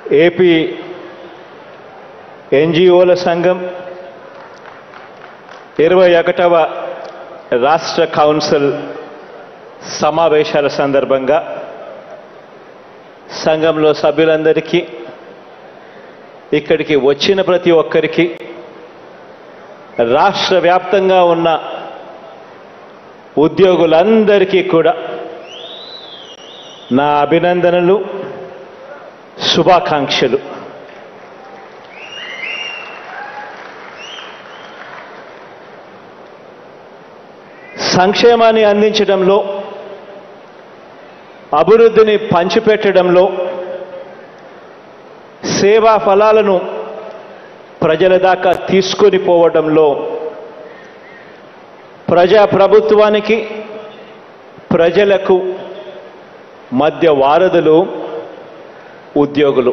AP ఎన్జిఓల సంఘం ఇరవై ఒకటవ రాష్ట్ర కౌన్సిల్ సమావేశాల సందర్భంగా సంఘంలో సభ్యులందరికీ ఇక్కడికి వచ్చిన ప్రతి ఒక్కరికి రాష్ట్ర వ్యాప్తంగా ఉన్న ఉద్యోగులందరికీ కూడా నా అభినందనలు శుభాకాంక్షలు సంక్షేమాన్ని అందించడంలో అభివృద్ధిని పంచిపెట్టడంలో సేవా ఫలాలను ప్రజల దాకా తీసుకొని పోవడంలో ప్రజా ప్రభుత్వానికి ప్రజలకు మధ్య వారధులు ఉద్యోగులు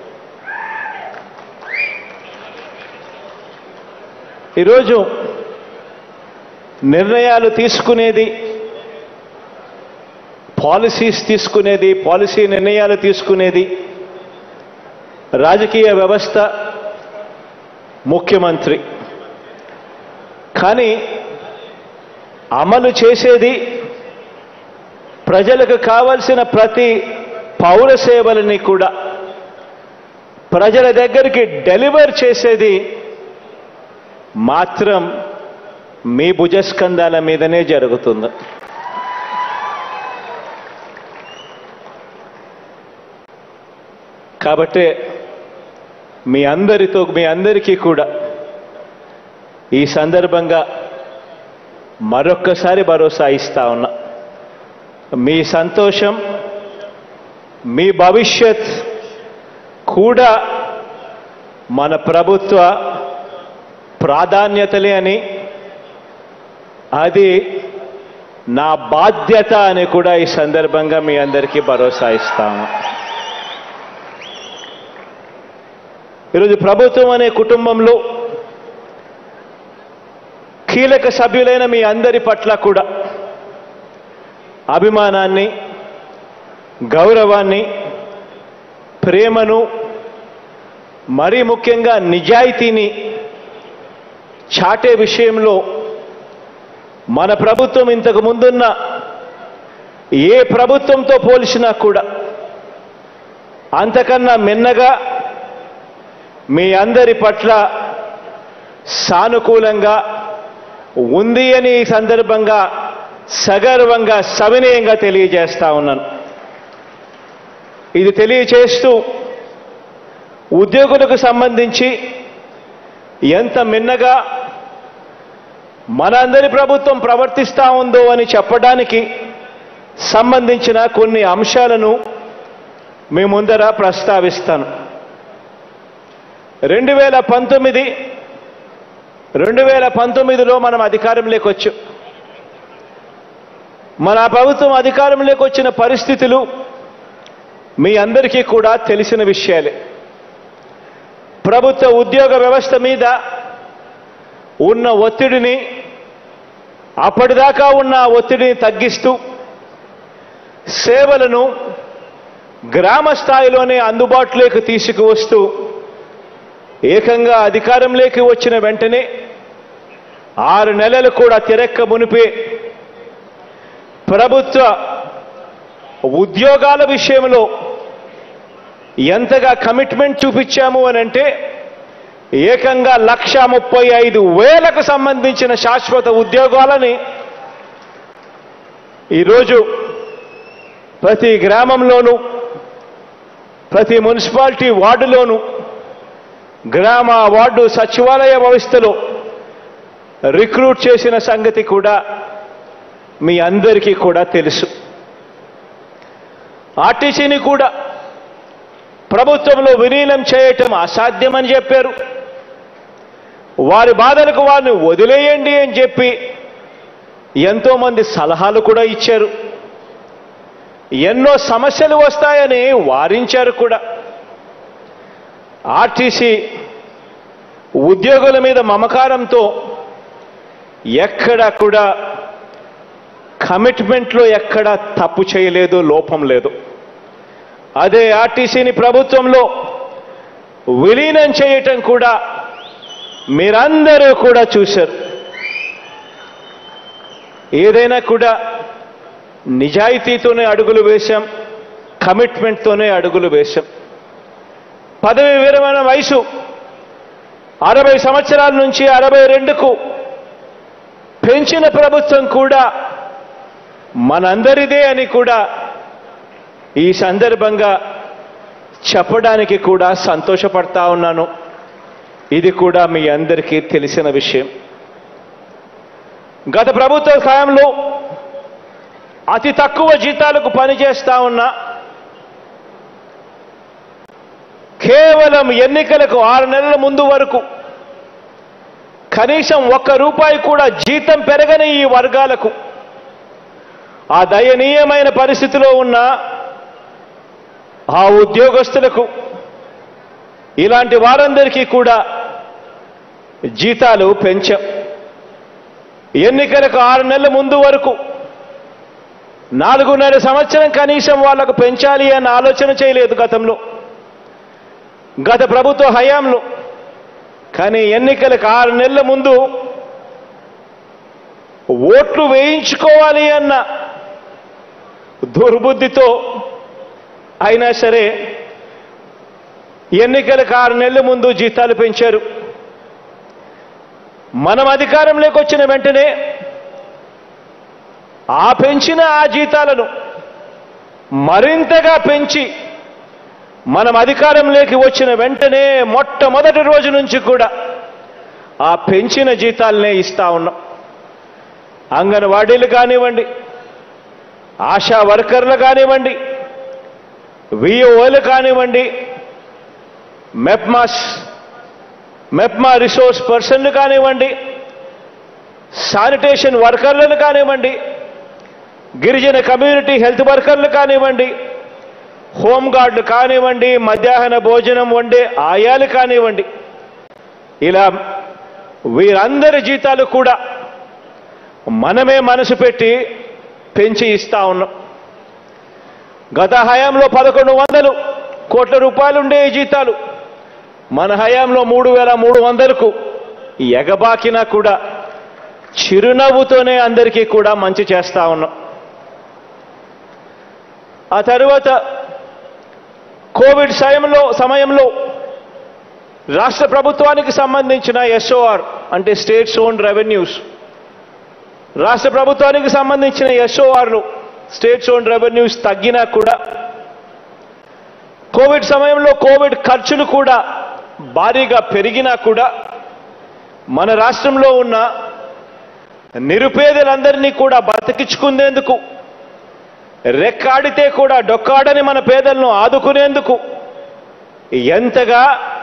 ఈరోజు నిర్ణయాలు తీసుకునేది పాలసీస్ తీసుకునేది పాలసీ నిర్ణయాలు తీసుకునేది రాజకీయ వ్యవస్థ ముఖ్యమంత్రి కానీ అమలు చేసేది ప్రజలకు కావలసిన ప్రతి పౌర సేవలని కూడా ప్రజల దగ్గరికి డెలివర్ చేసేది మాత్రం మీ భుజస్కంధాల మీదనే జరుగుతుంది కాబట్టి మీ అందరితో మీ అందరికీ కూడా ఈ సందర్భంగా మరొక్కసారి భరోసా ఇస్తా ఉన్నా మీ సంతోషం మీ భవిష్యత్ కూడా మన ప్రభుత్వ ప్రాధాన్యతలే అని అది నా బాధ్యత అని కూడా ఈ సందర్భంగా మీ అందరికీ భరోసా ఇస్తాము ఈరోజు ప్రభుత్వం అనే కుటుంబంలో కీలక సభ్యులైన మీ అందరి పట్ల కూడా అభిమానాన్ని గౌరవాన్ని ప్రేమను మరీ ముఖ్యంగా నిజాయితీని చాటే విషయంలో మన ప్రభుత్వం ఇంతకు ముందున్న ఏ ప్రభుత్వంతో పోల్చినా కూడా అంతకన్నా మిన్నగా మీ అందరి పట్ల సానుకూలంగా ఉంది అని ఈ సందర్భంగా సగర్వంగా సవినయంగా తెలియజేస్తా ఉన్నాను ఇది తెలియచేస్తూ ఉద్యోగులకు సంబంధించి ఎంత మిన్నగా మనందరి ప్రభుత్వం ప్రవర్తిస్తా ఉందో అని చెప్పడానికి సంబంధించిన కొన్ని అంశాలను మీ ముందర ప్రస్తావిస్తాను రెండు వేల పంతొమ్మిది రెండు వేల పంతొమ్మిదిలో మనం అధికారంలోకి వచ్చు మన ప్రభుత్వం అధికారంలోకి వచ్చిన పరిస్థితులు మీ అందరికీ కూడా తెలిసిన విషయాలే ప్రభుత్వ ఉద్యోగ వ్యవస్థ మీద ఉన్న ఒత్తిడిని అప్పటిదాకా ఉన్న ఆ ఒత్తిడిని తగ్గిస్తూ సేవలను గ్రామ స్థాయిలోనే అందుబాటులోకి తీసుకువస్తూ ఏకంగా అధికారంలోకి వచ్చిన వెంటనే ఆరు నెలలు కూడా తిరక్క మునిపే ప్రభుత్వ ఉద్యోగాల విషయంలో ఎంతగా కమిట్మెంట్ చూపించాము అని అంటే ఏకంగా లక్ష ముప్పై ఐదు వేలకు సంబంధించిన శాశ్వత ఉద్యోగాలని ఈరోజు ప్రతి గ్రామంలోనూ ప్రతి మున్సిపాలిటీ వార్డులోనూ గ్రామ వార్డు సచివాలయ వ్యవస్థలో రిక్రూట్ చేసిన సంగతి కూడా మీ అందరికీ కూడా తెలుసు ఆర్టీసీని కూడా ప్రభుత్వంలో విలీనం చేయటం అసాధ్యమని చెప్పారు వారి బాధలకు వారిని వదిలేయండి అని చెప్పి ఎంతోమంది సలహాలు కూడా ఇచ్చారు ఎన్నో సమస్యలు వస్తాయని వారించారు కూడా ఆర్టీసీ ఉద్యోగుల మీద మమకారంతో ఎక్కడ కూడా కమిట్మెంట్లో ఎక్కడ తప్పు చేయలేదు లోపం లేదు అదే ఆర్టీసీని ప్రభుత్వంలో విలీనం చేయటం కూడా మీరందరూ కూడా చూశారు ఏదైనా కూడా నిజాయితీతోనే అడుగులు వేశాం కమిట్మెంట్తోనే అడుగులు వేశాం పదవి విరమణ వయసు అరవై సంవత్సరాల నుంచి అరవై రెండుకు పెంచిన ప్రభుత్వం కూడా మనందరిదే అని కూడా ఈ సందర్భంగా చెప్పడానికి కూడా సంతోషపడతా ఉన్నాను ఇది కూడా మీ అందరికీ తెలిసిన విషయం గత ప్రభుత్వ కాలంలో అతి తక్కువ జీతాలకు పనిచేస్తా ఉన్న కేవలం ఎన్నికలకు ఆరు నెలల ముందు వరకు కనీసం ఒక్క రూపాయి కూడా జీతం పెరగని ఈ వర్గాలకు ఆ దయనీయమైన పరిస్థితిలో ఉన్న ఆ ఉద్యోగస్తులకు ఇలాంటి వారందరికీ కూడా జీతాలు పెంచాం ఎన్నికలకు ఆరు నెలల ముందు వరకు నాలుగున్నర సంవత్సరం కనీసం వాళ్లకు పెంచాలి అన్న ఆలోచన చేయలేదు గతంలో గత ప్రభుత్వ హయాంలో కానీ ఎన్నికలకు ఆరు నెలల ముందు ఓట్లు వేయించుకోవాలి అన్న దుర్బుద్ధితో అయినా సరే ఎన్నికలకు ఆరు నెలల ముందు జీతాలు పెంచారు మనం అధికారంలోకి వచ్చిన వెంటనే ఆ పెంచిన ఆ జీతాలను మరింతగా పెంచి మనం అధికారంలోకి వచ్చిన వెంటనే మొట్టమొదటి రోజు నుంచి కూడా ఆ పెంచిన జీతాలనే ఇస్తా ఉన్నాం అంగన్వాడీలు కానివ్వండి ఆశా వర్కర్లు కానివ్వండి విఓలు కానివ్వండి మెప్మాస్ మెప్మా రిసోర్స్ పర్సన్లు కానివ్వండి శానిటేషన్ వర్కర్లను కానివ్వండి గిరిజన కమ్యూనిటీ హెల్త్ వర్కర్లు కానివ్వండి హోంగార్డులు కానివ్వండి మధ్యాహ్న భోజనం వండే ఆయాలు కానివ్వండి ఇలా వీరందరి జీతాలు కూడా మనమే మనసు పెట్టి పెంచి ఇస్తా ఉన్నాం గత హయాంలో పదకొండు వందలు కోట్ల రూపాయలు ఉండే ఈ జీతాలు మన హయాంలో మూడు వేల మూడు వందలకు ఎగబాకినా కూడా చిరునవ్వుతోనే అందరికీ కూడా మంచి చేస్తా ఉన్నాం ఆ తరువాత కోవిడ్ సమయంలో సమయంలో రాష్ట్ర ప్రభుత్వానికి సంబంధించిన ఎస్ఓఆర్ అంటే స్టేట్స్ ఓన్ రెవెన్యూస్ రాష్ట్ర ప్రభుత్వానికి సంబంధించిన ఎస్ఓఆర్లు స్టేట్స్ ఓన్ రెవెన్యూస్ తగ్గినా కూడా కోవిడ్ సమయంలో కోవిడ్ ఖర్చులు కూడా భారీగా పెరిగినా కూడా మన రాష్ట్రంలో ఉన్న నిరుపేదలందరినీ కూడా బతికించుకునేందుకు రెక్కాడితే కూడా డొక్కాడని మన పేదలను ఆదుకునేందుకు ఎంతగా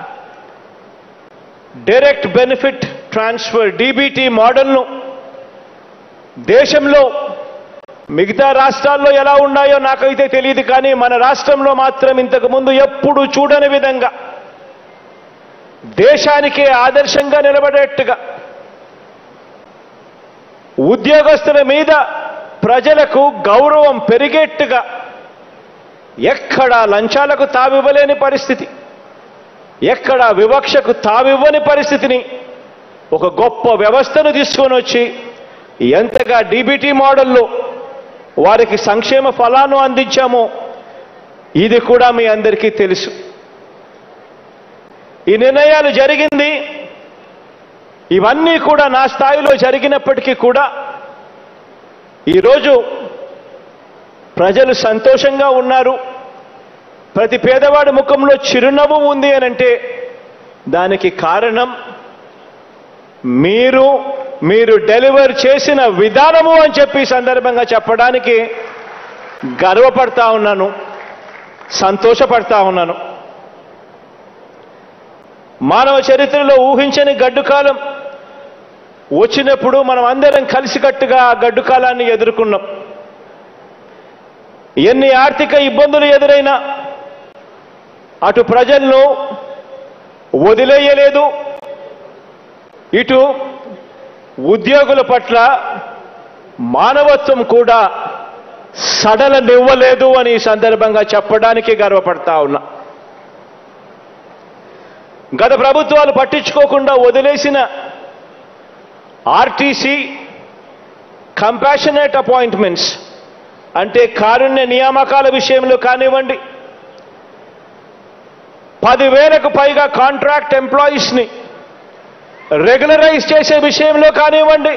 డైరెక్ట్ బెనిఫిట్ ట్రాన్స్ఫర్ డీబీటీ మోడల్ను దేశంలో మిగతా రాష్ట్రాల్లో ఎలా ఉన్నాయో నాకైతే తెలియదు కానీ మన రాష్ట్రంలో మాత్రం ఇంతకు ముందు ఎప్పుడు చూడని విధంగా దేశానికే ఆదర్శంగా నిలబడేట్టుగా ఉద్యోగస్తుల మీద ప్రజలకు గౌరవం పెరిగేట్టుగా ఎక్కడా లంచాలకు తావివ్వలేని పరిస్థితి ఎక్కడా వివక్షకు తావివ్వని పరిస్థితిని ఒక గొప్ప వ్యవస్థను తీసుకొని వచ్చి ఎంతగా డీబీటీ మోడల్లో వారికి సంక్షేమ ఫలాను అందించామో ఇది కూడా మీ అందరికీ తెలుసు ఈ నిర్ణయాలు జరిగింది ఇవన్నీ కూడా నా స్థాయిలో జరిగినప్పటికీ కూడా ఈరోజు ప్రజలు సంతోషంగా ఉన్నారు ప్రతి పేదవాడి ముఖంలో చిరునవ్వు ఉంది అని అంటే దానికి కారణం మీరు మీరు డెలివర్ చేసిన విధానము అని చెప్పి ఈ సందర్భంగా చెప్పడానికి గర్వపడతా ఉన్నాను సంతోషపడతా ఉన్నాను మానవ చరిత్రలో ఊహించని గడ్డు కాలం వచ్చినప్పుడు మనం అందరం కలిసికట్టుగా ఆ గడ్డు కాలాన్ని ఎదుర్కొన్నాం ఎన్ని ఆర్థిక ఇబ్బందులు ఎదురైనా అటు ప్రజలను వదిలేయలేదు ఇటు ఉద్యోగుల పట్ల మానవత్వం కూడా సడలనివ్వలేదు అని ఈ సందర్భంగా చెప్పడానికి గర్వపడతా ఉన్నా గత ప్రభుత్వాలు పట్టించుకోకుండా వదిలేసిన ఆర్టీసీ కంపాషనేట్ అపాయింట్మెంట్స్ అంటే కారుణ్య నియామకాల విషయంలో కానివ్వండి పదివేలకు పైగా కాంట్రాక్ట్ ఎంప్లాయీస్ని రెగ్యులరైజ్ చేసే విషయంలో కానివ్వండి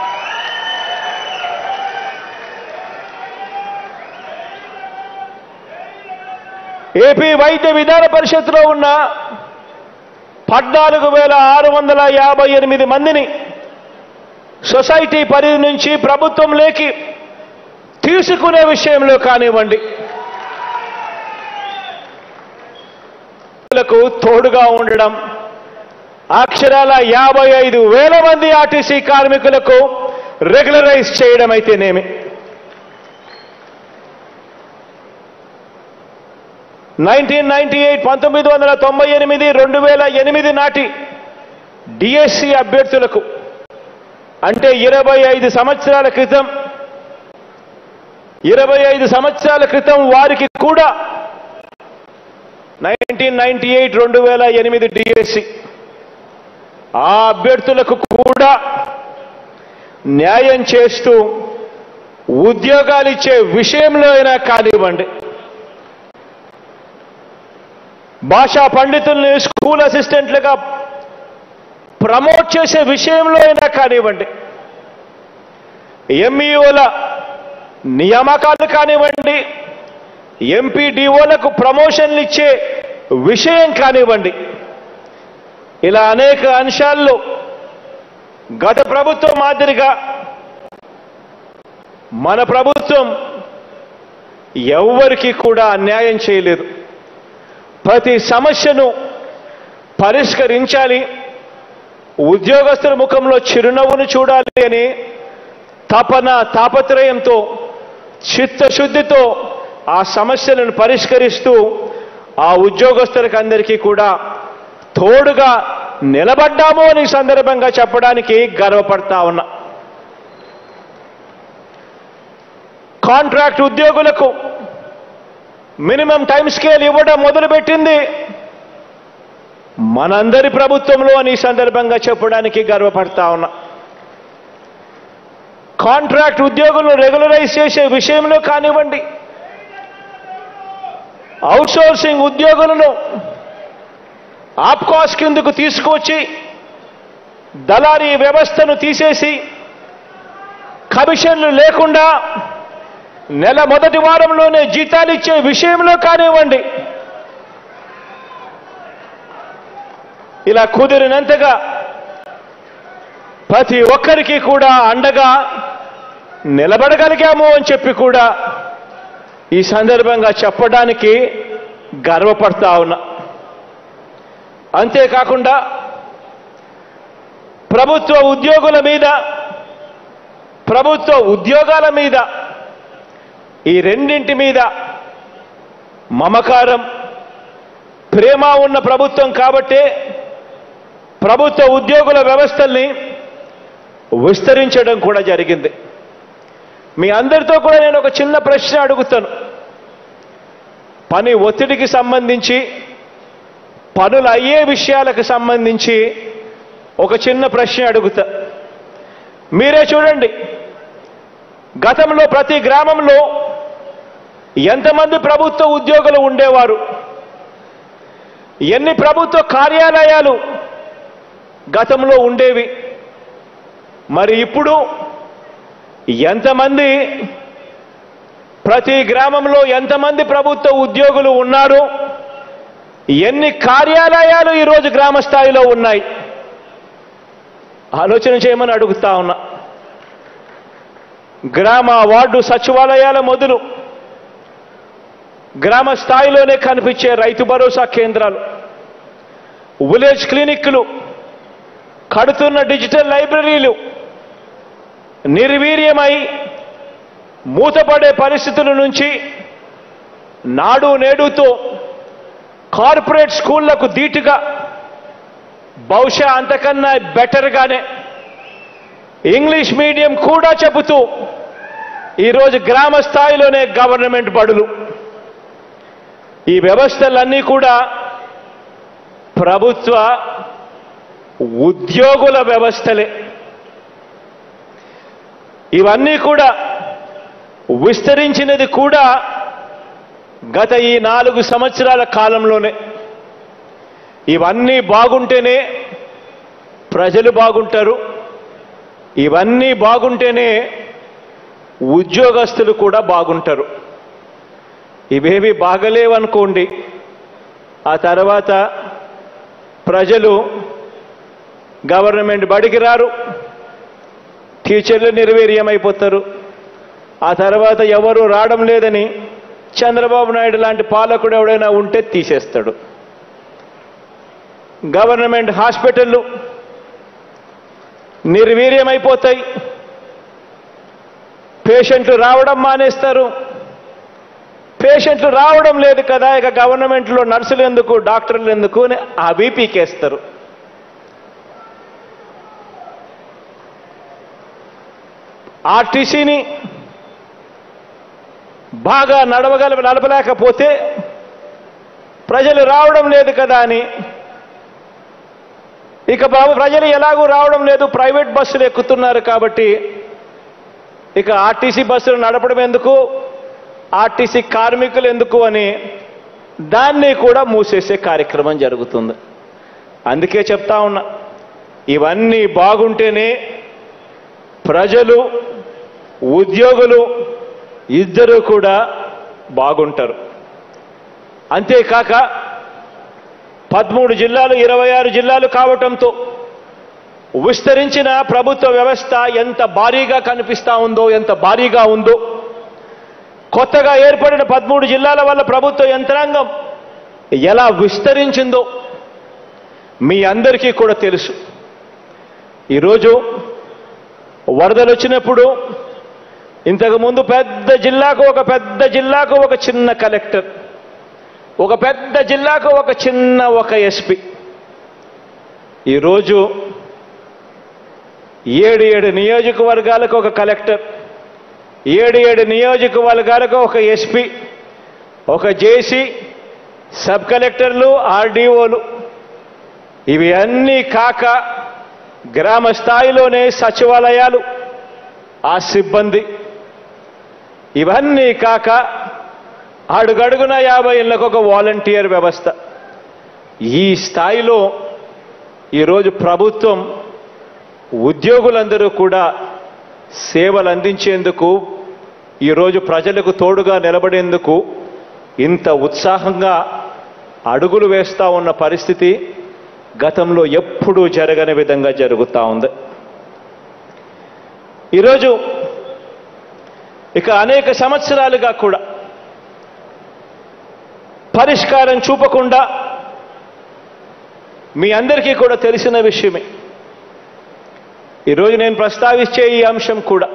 ఏపీ వైద్య విధాన పరిషత్లో ఉన్న పద్నాలుగు వేల ఆరు వందల యాభై ఎనిమిది మందిని సొసైటీ పరిధి నుంచి ప్రభుత్వం లేకి తీసుకునే విషయంలో కానివ్వండి లకు తోడుగా ఉండడం అక్షరాల యాభై ఐదు వేల మంది ఆర్టీసీ కార్మికులకు రెగ్యులరైజ్ చేయడం అయితేనేమి నైన్టీన్ నైన్టీ ఎయిట్ పంతొమ్మిది వందల తొంభై ఎనిమిది రెండు వేల ఎనిమిది నాటి డిఎస్సి అభ్యర్థులకు అంటే ఇరవై ఐదు సంవత్సరాల క్రితం ఇరవై ఐదు సంవత్సరాల క్రితం వారికి కూడా నైన్టీన్ నైన్టీ ఎయిట్ రెండు వేల ఎనిమిది డిఎస్సి ఆ అభ్యర్థులకు కూడా న్యాయం చేస్తూ ఉద్యోగాలు ఇచ్చే విషయంలో అయినా కానివ్వండి భాషా పండితుల్ని స్కూల్ అసిస్టెంట్లుగా ప్రమోట్ చేసే విషయంలో అయినా కానివ్వండి ఎంఈఓల నియామకాలు కానివ్వండి ఎంపీడీఓలకు ప్రమోషన్లు ఇచ్చే విషయం కానివ్వండి ఇలా అనేక అంశాల్లో గత ప్రభుత్వం మాదిరిగా మన ప్రభుత్వం ఎవ్వరికి కూడా అన్యాయం చేయలేదు ప్రతి సమస్యను పరిష్కరించాలి ఉద్యోగస్తుల ముఖంలో చిరునవ్వును చూడాలి అని తపన తాపత్రయంతో చిత్తశుద్ధితో ఆ సమస్యలను పరిష్కరిస్తూ ఆ ఉద్యోగస్తులకు అందరికీ కూడా తోడుగా నిలబడ్డాము అని ఈ సందర్భంగా చెప్పడానికి గర్వపడతా ఉన్నా కాంట్రాక్ట్ ఉద్యోగులకు మినిమం టైం స్కేల్ ఇవ్వడం మొదలుపెట్టింది మనందరి ప్రభుత్వంలో అని ఈ సందర్భంగా చెప్పడానికి గర్వపడతా ఉన్నా కాంట్రాక్ట్ ఉద్యోగులను రెగ్యులరైజ్ చేసే విషయంలో కానివ్వండి అవుట్సోర్సింగ్ ఉద్యోగులను ఆప్కాస్ కిందకు తీసుకొచ్చి దళారీ వ్యవస్థను తీసేసి కమిషన్లు లేకుండా నెల మొదటి వారంలోనే జీతాలు ఇచ్చే విషయంలో కానివ్వండి ఇలా కుదిరినంతగా ప్రతి ఒక్కరికి కూడా అండగా నిలబడగలిగాము అని చెప్పి కూడా ఈ సందర్భంగా చెప్పడానికి గర్వపడతా ఉన్నా అంతేకాకుండా ప్రభుత్వ ఉద్యోగుల మీద ప్రభుత్వ ఉద్యోగాల మీద ఈ రెండింటి మీద మమకారం ప్రేమ ఉన్న ప్రభుత్వం కాబట్టే ప్రభుత్వ ఉద్యోగుల వ్యవస్థల్ని విస్తరించడం కూడా జరిగింది మీ అందరితో కూడా నేను ఒక చిన్న ప్రశ్న అడుగుతాను పని ఒత్తిడికి సంబంధించి పనులు అయ్యే విషయాలకు సంబంధించి ఒక చిన్న ప్రశ్న అడుగుతా మీరే చూడండి గతంలో ప్రతి గ్రామంలో ఎంతమంది ప్రభుత్వ ఉద్యోగులు ఉండేవారు ఎన్ని ప్రభుత్వ కార్యాలయాలు గతంలో ఉండేవి మరి ఇప్పుడు ఎంతమంది ప్రతి గ్రామంలో ఎంతమంది ప్రభుత్వ ఉద్యోగులు ఉన్నారు ఎన్ని కార్యాలయాలు ఈరోజు గ్రామ స్థాయిలో ఉన్నాయి ఆలోచన చేయమని అడుగుతా ఉన్నా గ్రామ వార్డు సచివాలయాల మొదలు గ్రామ స్థాయిలోనే కనిపించే రైతు భరోసా కేంద్రాలు విలేజ్ క్లినిక్లు కడుతున్న డిజిటల్ లైబ్రరీలు నిర్వీర్యమై మూతపడే పరిస్థితుల నుంచి నాడు నేడుతో కార్పొరేట్ స్కూళ్లకు ధీటుగా బహుశా అంతకన్నా బెటర్గానే ఇంగ్లీష్ మీడియం కూడా చెబుతూ ఈరోజు గ్రామ స్థాయిలోనే గవర్నమెంట్ బడులు ఈ వ్యవస్థలన్నీ కూడా ప్రభుత్వ ఉద్యోగుల వ్యవస్థలే ఇవన్నీ కూడా విస్తరించినది కూడా గత ఈ నాలుగు సంవత్సరాల కాలంలోనే ఇవన్నీ బాగుంటేనే ప్రజలు బాగుంటారు ఇవన్నీ బాగుంటేనే ఉద్యోగస్తులు కూడా బాగుంటారు ఇవేవి బాగలేవనుకోండి ఆ తర్వాత ప్రజలు గవర్నమెంట్ బడికి రారు టీచర్లు నిర్వీర్యమైపోతారు ఆ తర్వాత ఎవరు రావడం లేదని చంద్రబాబు నాయుడు లాంటి పాలకుడు ఎవడైనా ఉంటే తీసేస్తాడు గవర్నమెంట్ హాస్పిటళ్ళు నిర్వీర్యమైపోతాయి పేషెంట్లు రావడం మానేస్తారు పేషెంట్లు రావడం లేదు కదా ఇక గవర్నమెంట్లో నర్సులు ఎందుకు డాక్టర్లు ఎందుకు అని అవి పీకేస్తారు ఆర్టీసీని బాగా నడవగల నడపలేకపోతే ప్రజలు రావడం లేదు కదా అని ఇక బాబు ప్రజలు ఎలాగూ రావడం లేదు ప్రైవేట్ బస్సులు ఎక్కుతున్నారు కాబట్టి ఇక ఆర్టీసీ బస్సులు నడపడం ఎందుకు ఆర్టీసీ కార్మికులు ఎందుకు అని దాన్ని కూడా మూసేసే కార్యక్రమం జరుగుతుంది అందుకే చెప్తా ఉన్నా ఇవన్నీ బాగుంటేనే ప్రజలు ఉద్యోగులు ఇద్దరు కూడా బాగుంటారు అంతేకాక పదమూడు జిల్లాలు ఇరవై ఆరు జిల్లాలు కావటంతో విస్తరించిన ప్రభుత్వ వ్యవస్థ ఎంత భారీగా కనిపిస్తా ఉందో ఎంత భారీగా ఉందో కొత్తగా ఏర్పడిన పదమూడు జిల్లాల వల్ల ప్రభుత్వ యంత్రాంగం ఎలా విస్తరించిందో మీ అందరికీ కూడా తెలుసు ఈరోజు వరదలు వచ్చినప్పుడు ఇంతకుముందు పెద్ద జిల్లాకు ఒక పెద్ద జిల్లాకు ఒక చిన్న కలెక్టర్ ఒక పెద్ద జిల్లాకు ఒక చిన్న ఒక ఎస్పీ ఈరోజు ఏడు ఏడు నియోజకవర్గాలకు ఒక కలెక్టర్ ఏడు ఏడు నియోజకవర్గాలకు ఒక ఎస్పీ ఒక జేసీ సబ్ కలెక్టర్లు ఆర్డీఓలు ఇవి అన్నీ కాక గ్రామ స్థాయిలోనే సచివాలయాలు ఆ సిబ్బంది ఇవన్నీ కాక అడుగడుగున యాభై ఇళ్ళకు ఒక వాలంటీర్ వ్యవస్థ ఈ స్థాయిలో ఈరోజు ప్రభుత్వం ఉద్యోగులందరూ కూడా సేవలు అందించేందుకు ఈరోజు ప్రజలకు తోడుగా నిలబడేందుకు ఇంత ఉత్సాహంగా అడుగులు వేస్తా ఉన్న పరిస్థితి గతంలో ఎప్పుడూ జరగని విధంగా జరుగుతూ ఉంది ఈరోజు ఇక అనేక సంవత్సరాలుగా కూడా పరిష్కారం చూపకుండా మీ అందరికీ కూడా తెలిసిన విషయమే ఈరోజు నేను ప్రస్తావించే ఈ అంశం కూడా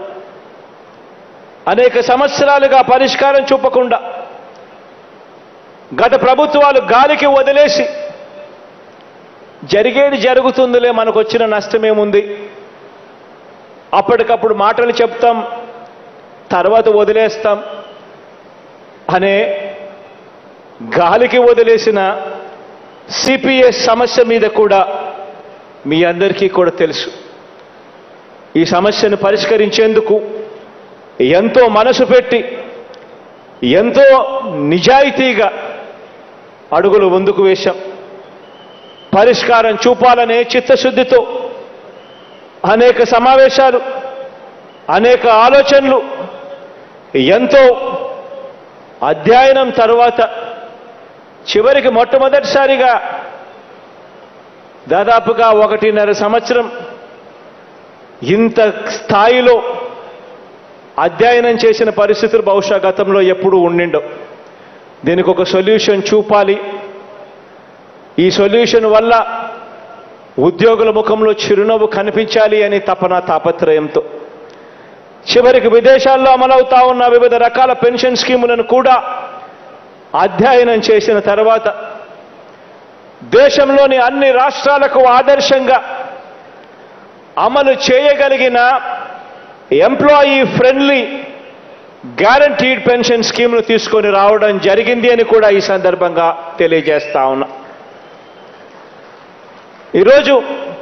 అనేక సంవత్సరాలుగా పరిష్కారం చూపకుండా గత ప్రభుత్వాలు గాలికి వదిలేసి జరిగేది జరుగుతుందిలే మనకు వచ్చిన నష్టమేముంది అప్పటికప్పుడు మాటలు చెప్తాం తర్వాత వదిలేస్తాం అనే గాలికి వదిలేసిన సిపిఎస్ సమస్య మీద కూడా మీ అందరికీ కూడా తెలుసు ఈ సమస్యను పరిష్కరించేందుకు ఎంతో మనసు పెట్టి ఎంతో నిజాయితీగా అడుగులు ముందుకు వేశాం పరిష్కారం చూపాలనే చిత్తశుద్ధితో అనేక సమావేశాలు అనేక ఆలోచనలు ఎంతో అధ్యయనం తరువాత చివరికి మొట్టమొదటిసారిగా దాదాపుగా ఒకటిన్నర సంవత్సరం ఇంత స్థాయిలో అధ్యయనం చేసిన పరిస్థితులు బహుశా గతంలో ఎప్పుడూ ఉండిండవు దీనికి ఒక సొల్యూషన్ చూపాలి ఈ సొల్యూషన్ వల్ల ఉద్యోగుల ముఖంలో చిరునవ్వు కనిపించాలి అని తపన తాపత్రయంతో చివరికి విదేశాల్లో అమలవుతా ఉన్న వివిధ రకాల పెన్షన్ స్కీములను కూడా అధ్యయనం చేసిన తర్వాత దేశంలోని అన్ని రాష్ట్రాలకు ఆదర్శంగా అమలు చేయగలిగిన ఎంప్లాయీ ఫ్రెండ్లీ గ్యారంటీడ్ పెన్షన్ స్కీమ్ను తీసుకొని రావడం జరిగింది అని కూడా ఈ సందర్భంగా తెలియజేస్తా ఉన్నా ఈరోజు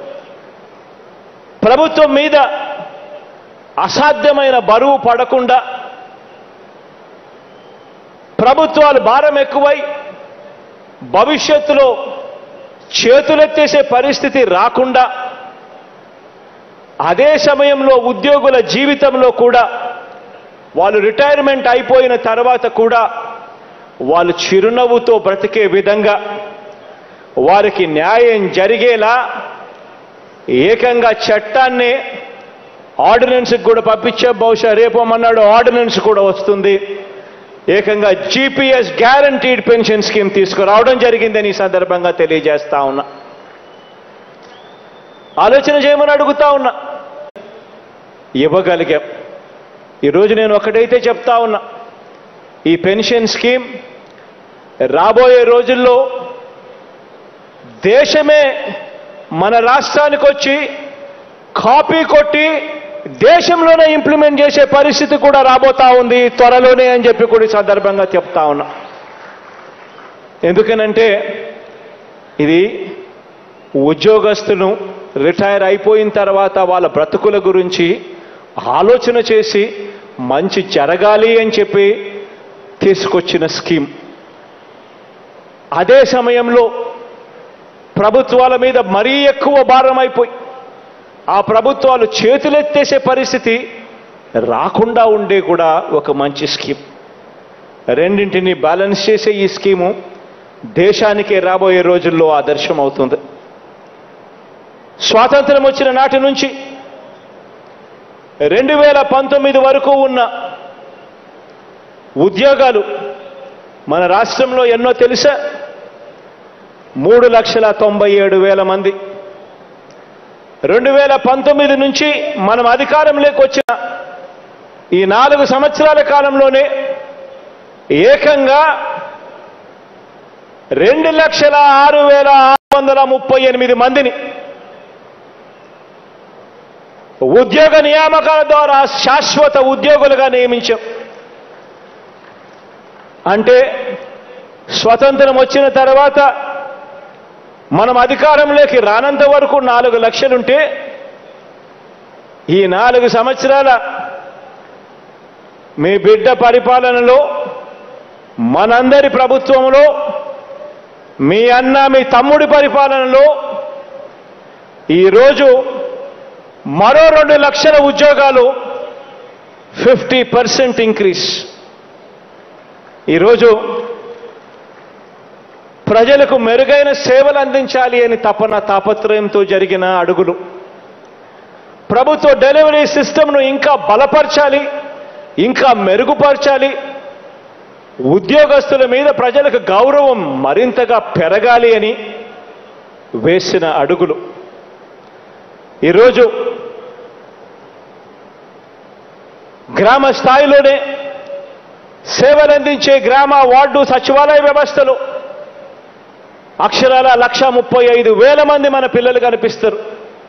ప్రభుత్వం మీద అసాధ్యమైన బరువు పడకుండా ప్రభుత్వాలు భారం ఎక్కువై భవిష్యత్తులో చేతులెత్తేసే పరిస్థితి రాకుండా అదే సమయంలో ఉద్యోగుల జీవితంలో కూడా వాళ్ళు రిటైర్మెంట్ అయిపోయిన తర్వాత కూడా వాళ్ళు చిరునవ్వుతో బ్రతికే విధంగా వారికి న్యాయం జరిగేలా ఏకంగా చట్టాన్ని ఆర్డినెన్స్కి కూడా పంపించే బహుశా రేపమన్నాడు ఆర్డినెన్స్ కూడా వస్తుంది ఏకంగా జీపీఎస్ గ్యారంటీడ్ పెన్షన్ స్కీమ్ తీసుకురావడం జరిగిందని ఈ సందర్భంగా తెలియజేస్తా ఉన్నా ఆలోచన చేయమని అడుగుతా ఉన్నా ఇవ్వగలిగాం ఈరోజు నేను ఒకటైతే చెప్తా ఉన్నా ఈ పెన్షన్ స్కీమ్ రాబోయే రోజుల్లో దేశమే మన రాష్ట్రానికి వచ్చి కాపీ కొట్టి దేశంలోనే ఇంప్లిమెంట్ చేసే పరిస్థితి కూడా రాబోతా ఉంది త్వరలోనే అని చెప్పి కూడా ఈ సందర్భంగా చెప్తా ఉన్నా ఎందుకనంటే ఇది ఉద్యోగస్తులు రిటైర్ అయిపోయిన తర్వాత వాళ్ళ బ్రతుకుల గురించి ఆలోచన చేసి మంచి జరగాలి అని చెప్పి తీసుకొచ్చిన స్కీమ్ అదే సమయంలో ప్రభుత్వాల మీద మరీ ఎక్కువ భారం అయిపోయి ఆ ప్రభుత్వాలు చేతులెత్తేసే పరిస్థితి రాకుండా ఉండే కూడా ఒక మంచి స్కీమ్ రెండింటిని బ్యాలెన్స్ చేసే ఈ స్కీము దేశానికే రాబోయే రోజుల్లో ఆదర్శం అవుతుంది స్వాతంత్రం వచ్చిన నాటి నుంచి రెండు వేల పంతొమ్మిది వరకు ఉన్న ఉద్యోగాలు మన రాష్ట్రంలో ఎన్నో తెలుసా మూడు లక్షల తొంభై ఏడు వేల మంది రెండు వేల పంతొమ్మిది నుంచి మనం అధికారంలోకి వచ్చిన ఈ నాలుగు సంవత్సరాల కాలంలోనే ఏకంగా రెండు లక్షల ఆరు వేల ఆరు వందల ముప్పై ఎనిమిది మందిని ఉద్యోగ నియామకాల ద్వారా శాశ్వత ఉద్యోగులుగా నియమించాం అంటే స్వతంత్రం వచ్చిన తర్వాత మనం అధికారంలోకి రానంత వరకు నాలుగు లక్షలుంటే ఈ నాలుగు సంవత్సరాల మీ బిడ్డ పరిపాలనలో మనందరి ప్రభుత్వంలో మీ అన్న మీ తమ్ముడి పరిపాలనలో ఈరోజు మరో రెండు లక్షల ఉద్యోగాలు ఫిఫ్టీ పర్సెంట్ ఇంక్రీస్ ఈరోజు ప్రజలకు మెరుగైన సేవలు అందించాలి అని తపన తాపత్రయంతో జరిగిన అడుగులు ప్రభుత్వ డెలివరీ సిస్టమ్ను ఇంకా బలపరచాలి ఇంకా మెరుగుపరచాలి ఉద్యోగస్తుల మీద ప్రజలకు గౌరవం మరింతగా పెరగాలి అని వేసిన అడుగులు ఈరోజు గ్రామ స్థాయిలోనే సేవలందించే గ్రామ వార్డు సచివాలయ వ్యవస్థలు అక్షరాల లక్ష ముప్పై ఐదు వేల మంది మన పిల్లలు కనిపిస్తారు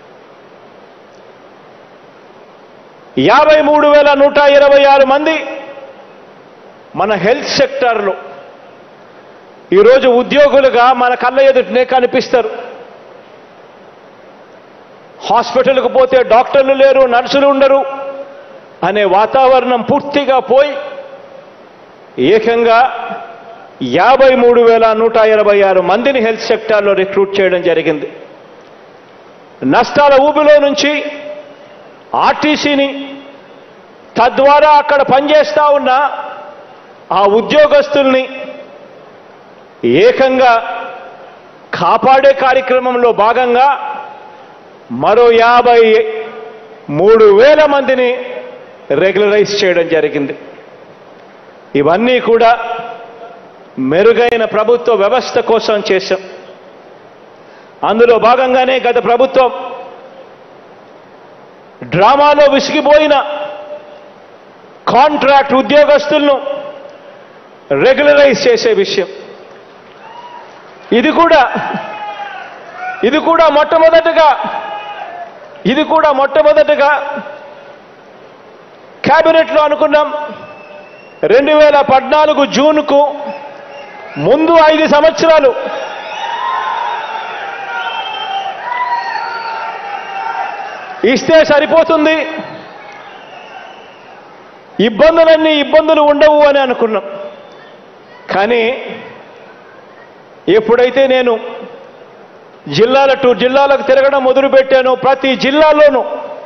యాభై మూడు వేల నూట ఇరవై ఆరు మంది మన హెల్త్ సెక్టార్లో ఈరోజు ఉద్యోగులుగా మన కళ్ళ ఎదుటనే కనిపిస్తారు హాస్పిటల్కు పోతే డాక్టర్లు లేరు నర్సులు ఉండరు అనే వాతావరణం పూర్తిగా పోయి ఏకంగా యాభై మూడు వేల నూట ఇరవై ఆరు మందిని హెల్త్ సెక్టార్లో రిక్రూట్ చేయడం జరిగింది నష్టాల ఊబిలో నుంచి ఆర్టీసీని తద్వారా అక్కడ పనిచేస్తా ఉన్న ఆ ఉద్యోగస్తుల్ని ఏకంగా కాపాడే కార్యక్రమంలో భాగంగా మరో యాభై మూడు వేల మందిని రెగ్యులరైజ్ చేయడం జరిగింది ఇవన్నీ కూడా మెరుగైన ప్రభుత్వ వ్యవస్థ కోసం చేశాం అందులో భాగంగానే గత ప్రభుత్వం డ్రామాలో విసిగిపోయిన కాంట్రాక్ట్ ఉద్యోగస్తులను రెగ్యులరైజ్ చేసే విషయం ఇది కూడా ఇది కూడా మొట్టమొదటగా ఇది కూడా మొట్టమొదటగా క్యాబినెట్లో అనుకున్నాం రెండు వేల పద్నాలుగు జూన్కు ముందు ఐదు సంవత్సరాలు ఇస్తే సరిపోతుంది ఇబ్బందులన్నీ ఇబ్బందులు ఉండవు అని అనుకున్నాం కానీ ఎప్పుడైతే నేను జిల్లాల టు జిల్లాలకు తిరగడం మొదలుపెట్టాను ప్రతి జిల్లాలోనూ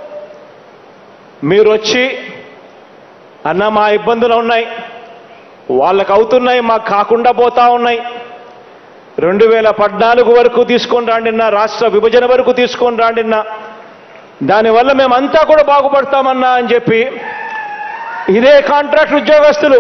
మీరు వచ్చి అన్న మా ఇబ్బందులు ఉన్నాయి వాళ్ళకు అవుతున్నాయి మాకు కాకుండా పోతా ఉన్నాయి రెండు వేల పద్నాలుగు వరకు తీసుకొని రాండిన్నా రాష్ట్ర విభజన వరకు తీసుకొని రాండిన్నా దానివల్ల మేమంతా కూడా బాగుపడతామన్నా అని చెప్పి ఇదే కాంట్రాక్ట్ ఉద్యోగస్తులు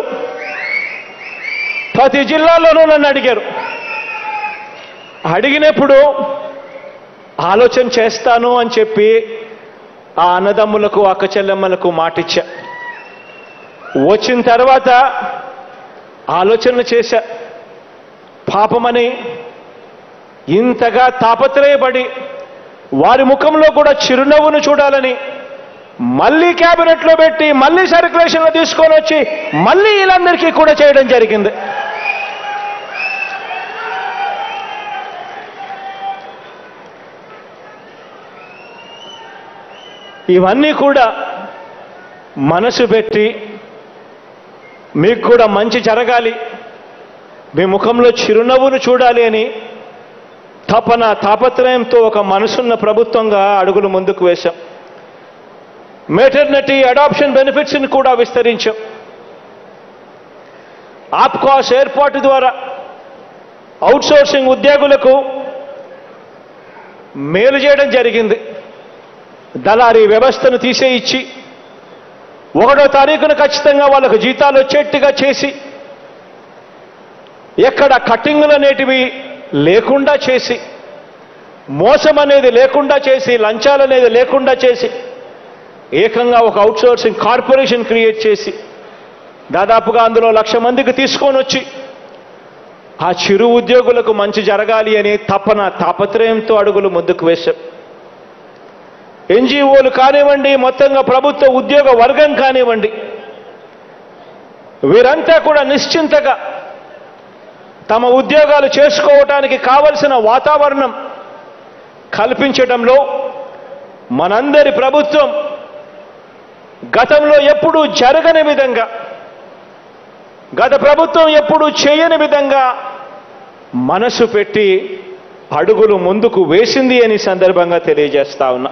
ప్రతి జిల్లాలోనూ నన్ను అడిగారు అడిగినప్పుడు ఆలోచన చేస్తాను అని చెప్పి ఆ అన్నదమ్ములకు అక్క చెల్లెమ్మలకు మాటిచ్చా వచ్చిన తర్వాత ఆలోచన చేశా పాపమని ఇంతగా తాపత్రయపడి వారి ముఖంలో కూడా చిరునవ్వును చూడాలని మళ్ళీ క్యాబినెట్లో పెట్టి మళ్ళీ సర్క్యులేషన్లో తీసుకొని వచ్చి మళ్ళీ వీళ్ళందరికీ కూడా చేయడం జరిగింది ఇవన్నీ కూడా మనసు పెట్టి మీకు కూడా మంచి జరగాలి మీ ముఖంలో చిరునవ్వును చూడాలి అని తపన తాపత్రయంతో ఒక మనసున్న ప్రభుత్వంగా అడుగులు ముందుకు వేశాం మెటర్నిటీ అడాప్షన్ బెనిఫిట్స్ని కూడా విస్తరించాం ఆప్కాస్ ఏర్పాటు ద్వారా అవుట్సోర్సింగ్ ఉద్యోగులకు మేలు చేయడం జరిగింది దళారీ వ్యవస్థను తీసేయిచ్చి ఒకటో తారీఖున ఖచ్చితంగా వాళ్ళకు జీతాలు వచ్చేట్టుగా చేసి ఎక్కడ కట్టింగులు అనేటివి లేకుండా చేసి మోసం అనేది లేకుండా చేసి లంచాలు అనేది లేకుండా చేసి ఏకంగా ఒక అవుట్సోర్సింగ్ కార్పొరేషన్ క్రియేట్ చేసి దాదాపుగా అందులో లక్ష మందికి తీసుకొని వచ్చి ఆ చిరు ఉద్యోగులకు మంచి జరగాలి అని తపన తాపత్రయంతో అడుగులు ముందుకు వేశాం ఎన్జిఓలు కానివ్వండి మొత్తంగా ప్రభుత్వ ఉద్యోగ వర్గం కానివ్వండి వీరంతా కూడా నిశ్చింతగా తమ ఉద్యోగాలు చేసుకోవటానికి కావలసిన వాతావరణం కల్పించడంలో మనందరి ప్రభుత్వం గతంలో ఎప్పుడూ జరగని విధంగా గత ప్రభుత్వం ఎప్పుడూ చేయని విధంగా మనసు పెట్టి అడుగులు ముందుకు వేసింది అని సందర్భంగా తెలియజేస్తా ఉన్నా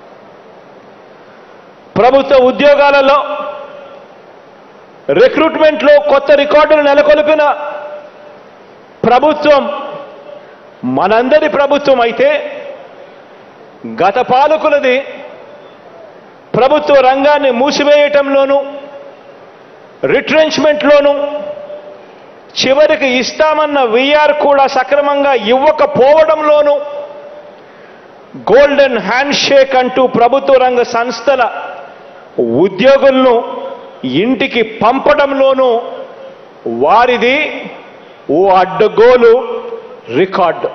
ప్రభుత్వ ఉద్యోగాలలో రిక్రూట్మెంట్లో కొత్త రికార్డులు నెలకొల్పిన ప్రభుత్వం మనందరి ప్రభుత్వం అయితే గత పాలకులది ప్రభుత్వ రంగాన్ని మూసివేయటంలోనూ రిట్రెంచ్మెంట్లోనూ చివరికి ఇస్తామన్న విఆర్ కూడా సక్రమంగా ఇవ్వకపోవడంలోనూ గోల్డెన్ హ్యాండ్ షేక్ అంటూ ప్రభుత్వ రంగ సంస్థల ఉద్యోగులను ఇంటికి పంపడంలోనూ వారిది ఓ అడ్డగోలు రికార్డు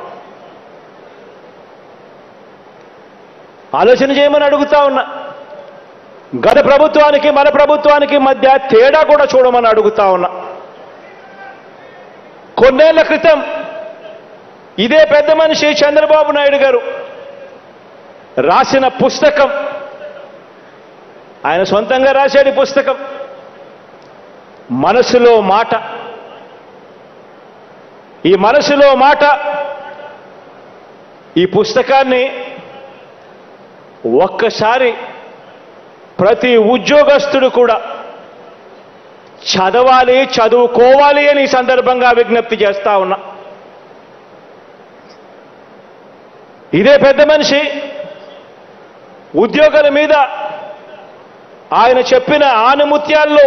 ఆలోచన చేయమని అడుగుతా ఉన్నా గత ప్రభుత్వానికి మన ప్రభుత్వానికి మధ్య తేడా కూడా చూడమని అడుగుతా ఉన్నా కొన్నేళ్ల క్రితం ఇదే పెద్ద మనిషి చంద్రబాబు నాయుడు గారు రాసిన పుస్తకం ఆయన సొంతంగా రాశాడు ఈ పుస్తకం మనసులో మాట ఈ మనసులో మాట ఈ పుస్తకాన్ని ఒక్కసారి ప్రతి ఉద్యోగస్తుడు కూడా చదవాలి చదువుకోవాలి అని ఈ సందర్భంగా విజ్ఞప్తి చేస్తా ఉన్నా ఇదే పెద్ద మనిషి ఉద్యోగుల మీద ఆయన చెప్పిన ఆనుముత్యాల్లో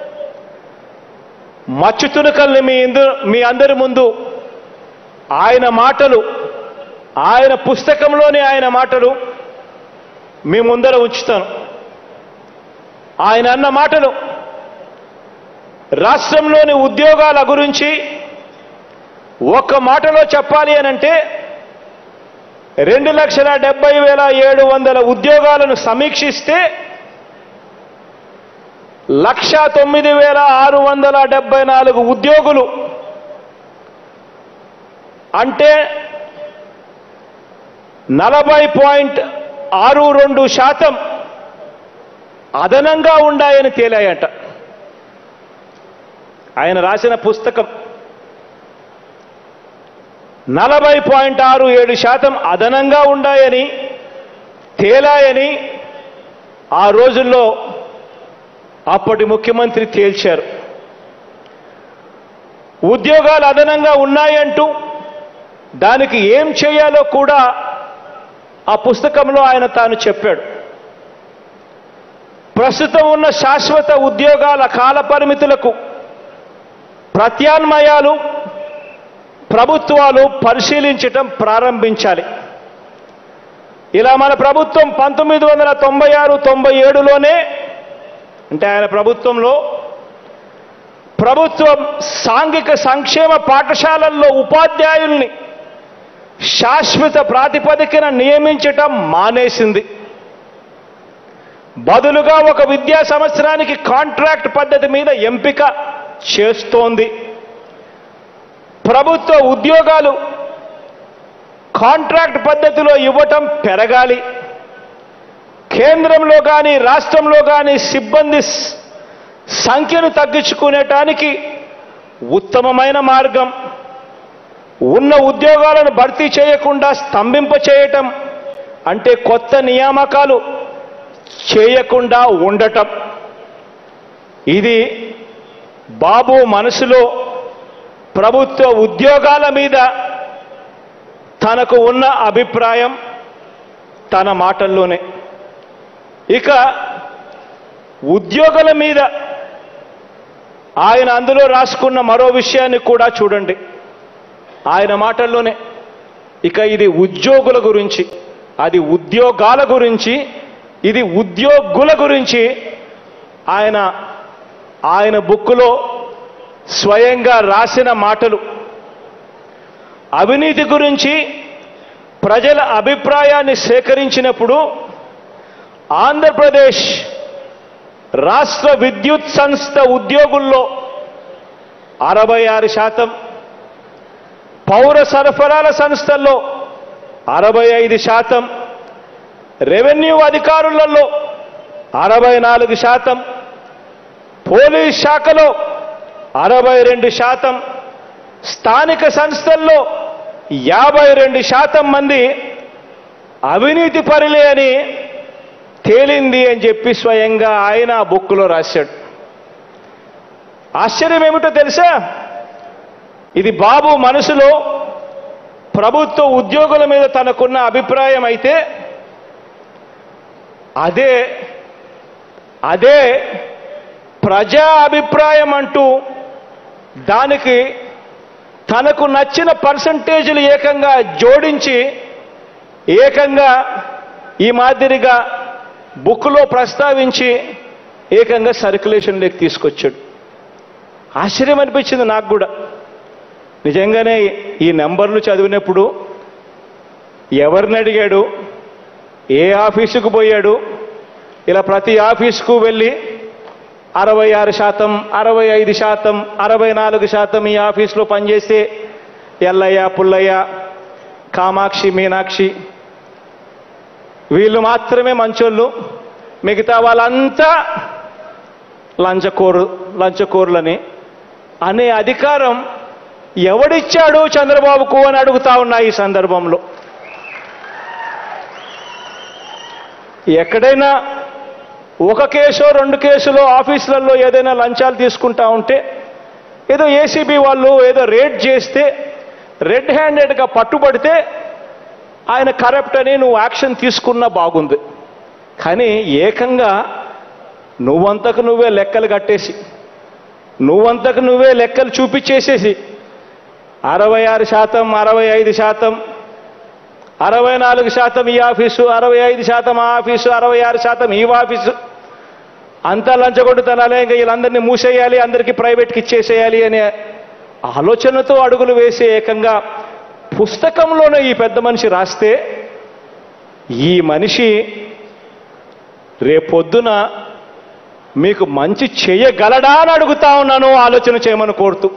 మచ్చు తునకల్ని మీ ఇందు మీ అందరి ముందు ఆయన మాటలు ఆయన పుస్తకంలోని ఆయన మాటలు మీ ముందర ఉంచుతాను ఆయన అన్న మాటలు రాష్ట్రంలోని ఉద్యోగాల గురించి ఒక్క మాటలో చెప్పాలి అనంటే రెండు లక్షల డెబ్బై వేల ఏడు వందల ఉద్యోగాలను సమీక్షిస్తే లక్ష తొమ్మిది వేల ఆరు వందల డెబ్బై నాలుగు ఉద్యోగులు అంటే నలభై పాయింట్ ఆరు రెండు శాతం అదనంగా ఉండాయని తేలాయట ఆయన రాసిన పుస్తకం నలభై పాయింట్ ఆరు ఏడు శాతం అదనంగా ఉండాయని తేలాయని ఆ రోజుల్లో అప్పటి ముఖ్యమంత్రి తేల్చారు ఉద్యోగాలు అదనంగా ఉన్నాయంటూ దానికి ఏం చేయాలో కూడా ఆ పుస్తకంలో ఆయన తాను చెప్పాడు ప్రస్తుతం ఉన్న శాశ్వత ఉద్యోగాల కాల పరిమితులకు ప్రత్యామ్నాయాలు ప్రభుత్వాలు పరిశీలించటం ప్రారంభించాలి ఇలా మన ప్రభుత్వం పంతొమ్మిది వందల తొంభై ఆరు తొంభై ఏడులోనే అంటే ఆయన ప్రభుత్వంలో ప్రభుత్వం సాంఘిక సంక్షేమ పాఠశాలల్లో ఉపాధ్యాయుల్ని శాశ్వత ప్రాతిపదికన నియమించటం మానేసింది బదులుగా ఒక విద్యా సంవత్సరానికి కాంట్రాక్ట్ పద్ధతి మీద ఎంపిక చేస్తోంది ప్రభుత్వ ఉద్యోగాలు కాంట్రాక్ట్ పద్ధతిలో ఇవ్వటం పెరగాలి కేంద్రంలో కానీ రాష్ట్రంలో కానీ సిబ్బంది స్- సంఖ్యను తగ్గించుకునేటానికి ఉత్తమమైన మార్గం ఉన్న ఉద్యోగాలను భర్తీ చేయకుండా స్తంభింప చేయటం అంటే కొత్త నియామకాలు చేయకుండా ఉండటం ఇది బాబు మనసులో ప్రభుత్వ ఉద్యోగాల మీద తనకు ఉన్న అభిప్రాయం తన మాటల్లోనే ఇక ఉద్యోగుల మీద ఆయన అందులో రాసుకున్న మరో విషయాన్ని కూడా చూడండి ఆయన మాటల్లోనే ఇక ఇది ఉద్యోగుల గురించి అది ఉద్యోగాల గురించి ఇది ఉద్యోగుల గురించి ఆయన ఆయన బుక్కులో స్వయంగా రాసిన మాటలు అవినీతి గురించి ప్రజల అభిప్రాయాన్ని సేకరించినప్పుడు ఆంధ్రప్రదేశ్ రాష్ట్ర విద్యుత్ సంస్థ ఉద్యోగుల్లో అరవై ఆరు శాతం పౌర సరఫరాల సంస్థల్లో అరవై ఐదు శాతం రెవెన్యూ అధికారులలో అరవై నాలుగు శాతం పోలీస్ శాఖలో అరవై రెండు శాతం స్థానిక సంస్థల్లో యాభై రెండు శాతం మంది అవినీతి పరులే అని తేలింది అని చెప్పి స్వయంగా ఆయన ఆ బుక్లో రాశాడు ఆశ్చర్యం ఏమిటో తెలుసా ఇది బాబు మనసులో ప్రభుత్వ ఉద్యోగుల మీద తనకున్న అభిప్రాయం అయితే అదే అదే ప్రజా అభిప్రాయం అంటూ దానికి తనకు నచ్చిన పర్సంటేజీలు ఏకంగా జోడించి ఏకంగా ఈ మాదిరిగా బుక్లో ప్రస్తావించి ఏకంగా సర్క్యులేషన్లోకి తీసుకొచ్చాడు ఆశ్చర్యం అనిపించింది నాకు కూడా నిజంగానే ఈ నెంబర్లు చదివినప్పుడు ఎవరిని అడిగాడు ఏ ఆఫీసుకు పోయాడు ఇలా ప్రతి ఆఫీసుకు వెళ్ళి అరవై ఆరు శాతం అరవై ఐదు శాతం అరవై నాలుగు శాతం ఈ ఆఫీసులో పనిచేస్తే ఎల్లయ్య పుల్లయ్య కామాక్షి మీనాక్షి వీళ్ళు మాత్రమే మంచోళ్ళు మిగతా వాళ్ళంతా లంచకోరు లంచకోరులని అనే అధికారం ఎవడిచ్చాడు చంద్రబాబుకు అని అడుగుతా ఉన్నా ఈ సందర్భంలో ఎక్కడైనా ఒక కేసో రెండు కేసులో ఆఫీసులలో ఏదైనా లంచాలు తీసుకుంటా ఉంటే ఏదో ఏసీబీ వాళ్ళు ఏదో రేడ్ చేస్తే రెడ్ హ్యాండెడ్గా పట్టుబడితే ఆయన కరప్ట్ అని నువ్వు యాక్షన్ తీసుకున్నా బాగుంది కానీ ఏకంగా నువ్వంతకు నువ్వే లెక్కలు కట్టేసి నువ్వంతకు నువ్వే లెక్కలు చూపించేసేసి అరవై ఆరు శాతం అరవై ఐదు శాతం అరవై నాలుగు శాతం ఈ ఆఫీసు అరవై ఐదు శాతం ఆ ఆఫీసు అరవై ఆరు శాతం ఈ ఆఫీసు అంతా లంచగొట్టుతనాలే ఇంకా వీళ్ళందరినీ మూసేయాలి అందరికీ ప్రైవేట్కి ఇచ్చేసేయాలి అనే ఆలోచనతో అడుగులు వేసే ఏకంగా పుస్తకంలోనే ఈ పెద్ద మనిషి రాస్తే ఈ మనిషి రేపొద్దున మీకు మంచి చేయగలడా అని అడుగుతా ఉన్నాను ఆలోచన చేయమని కోరుతూ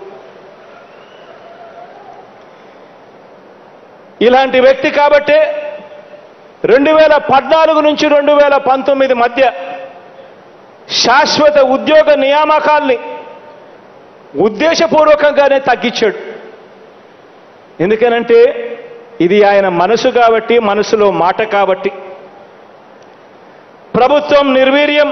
ఇలాంటి వ్యక్తి కాబట్టే రెండు వేల పద్నాలుగు నుంచి రెండు వేల పంతొమ్మిది మధ్య శాశ్వత ఉద్యోగ నియామకాల్ని ఉద్దేశపూర్వకంగానే తగ్గించాడు ఎందుకనంటే ఇది ఆయన మనసు కాబట్టి మనసులో మాట కాబట్టి ప్రభుత్వం నిర్వీర్యం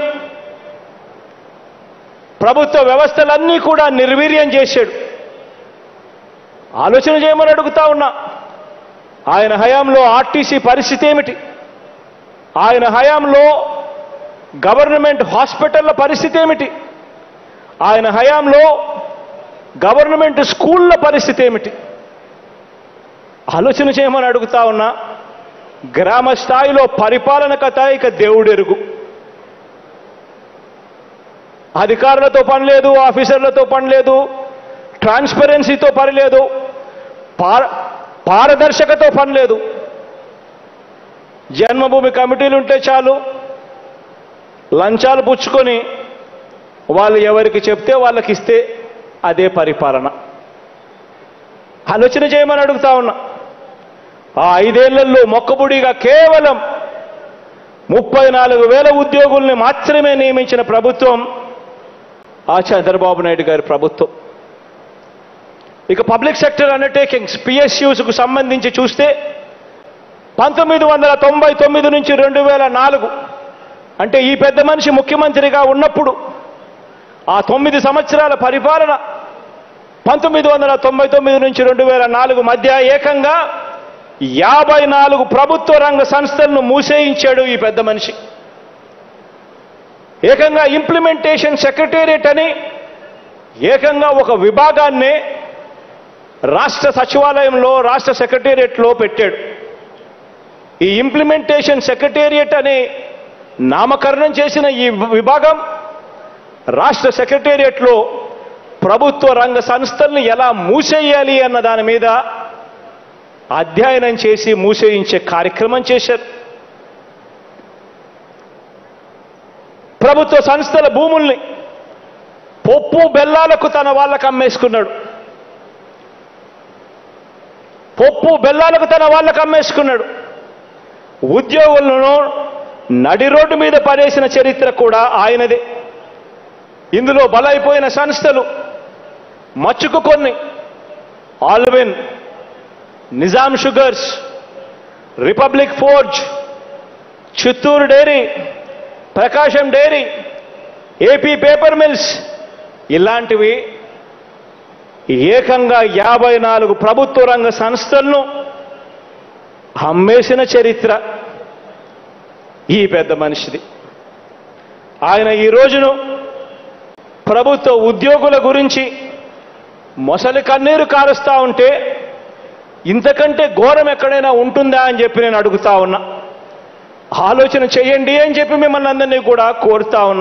ప్రభుత్వ వ్యవస్థలన్నీ కూడా నిర్వీర్యం చేశాడు ఆలోచన చేయమని అడుగుతా ఉన్నా ఆయన హయాంలో ఆర్టీసీ పరిస్థితి ఏమిటి ఆయన హయాంలో గవర్నమెంట్ హాస్పిటళ్ల పరిస్థితి ఏమిటి ఆయన హయాంలో గవర్నమెంట్ స్కూళ్ళ పరిస్థితి ఏమిటి ఆలోచన చేయమని అడుగుతా ఉన్నా గ్రామ స్థాయిలో పరిపాలన కథ ఇక దేవుడెరుగు అధికారులతో పని లేదు ఆఫీసర్లతో పని లేదు ట్రాన్స్పరెన్సీతో పని లేదు పార పారదర్శకతో పని లేదు జన్మభూమి కమిటీలు ఉంటే చాలు లంచాలు పుచ్చుకొని వాళ్ళు ఎవరికి చెప్తే వాళ్ళకి ఇస్తే అదే పరిపాలన ఆలోచన చేయమని అడుగుతా ఉన్నా ఆ ఐదేళ్లలో మొక్కబుడిగా కేవలం ముప్పై నాలుగు వేల ఉద్యోగుల్ని మాత్రమే నియమించిన ప్రభుత్వం ఆ చంద్రబాబు నాయుడు గారి ప్రభుత్వం ఇక పబ్లిక్ సెక్టర్ అండర్టేకింగ్స్ పిఎస్యూస్కు సంబంధించి చూస్తే పంతొమ్మిది వందల తొంభై తొమ్మిది నుంచి రెండు వేల నాలుగు అంటే ఈ పెద్ద మనిషి ముఖ్యమంత్రిగా ఉన్నప్పుడు ఆ తొమ్మిది సంవత్సరాల పరిపాలన పంతొమ్మిది వందల తొంభై తొమ్మిది నుంచి రెండు వేల నాలుగు మధ్య ఏకంగా యాభై నాలుగు ప్రభుత్వ రంగ సంస్థలను మూసేయించాడు ఈ పెద్ద మనిషి ఏకంగా ఇంప్లిమెంటేషన్ సెక్రటేరియట్ అని ఏకంగా ఒక విభాగాన్నే రాష్ట్ర సచివాలయంలో రాష్ట్ర సెక్రటేరియట్లో పెట్టాడు ఈ ఇంప్లిమెంటేషన్ సెక్రటేరియట్ అనే నామకరణం చేసిన ఈ విభాగం రాష్ట్ర సెక్రటేరియట్లో ప్రభుత్వ రంగ సంస్థల్ని ఎలా మూసేయాలి అన్న దాని మీద అధ్యయనం చేసి మూసేయించే కార్యక్రమం చేశారు ప్రభుత్వ సంస్థల భూముల్ని పొప్పు బెల్లాలకు తన వాళ్ళకు అమ్మేసుకున్నాడు పొప్పు బెల్లాలకు తన వాళ్ళకు అమ్మేసుకున్నాడు ఉద్యోగులను నడి రోడ్డు మీద పడేసిన చరిత్ర కూడా ఆయనదే ఇందులో బలైపోయిన సంస్థలు మచ్చుకు కొన్ని Allwyn Nizam Sugars Republic Forge Chittoor Dairy Prakasam Dairy AP Paper Mills ఇలాంటివి ఏకంగా యాభై నాలుగు ప్రభుత్వ రంగ సంస్థలను అమ్మేసిన చరిత్ర ఈ పెద్ద మనిషిది ఆయన ఈ రోజును ప్రభుత్వ ఉద్యోగుల గురించి మొసలి కన్నీరు కారుస్తా ఉంటే ఇంతకంటే ఘోరం ఎక్కడైనా ఉంటుందా అని చెప్పి నేను అడుగుతా ఉన్నా ఆలోచన చేయండి అని చెప్పి మిమ్మల్ని అందరినీ కూడా కోరుతా ఉన్నా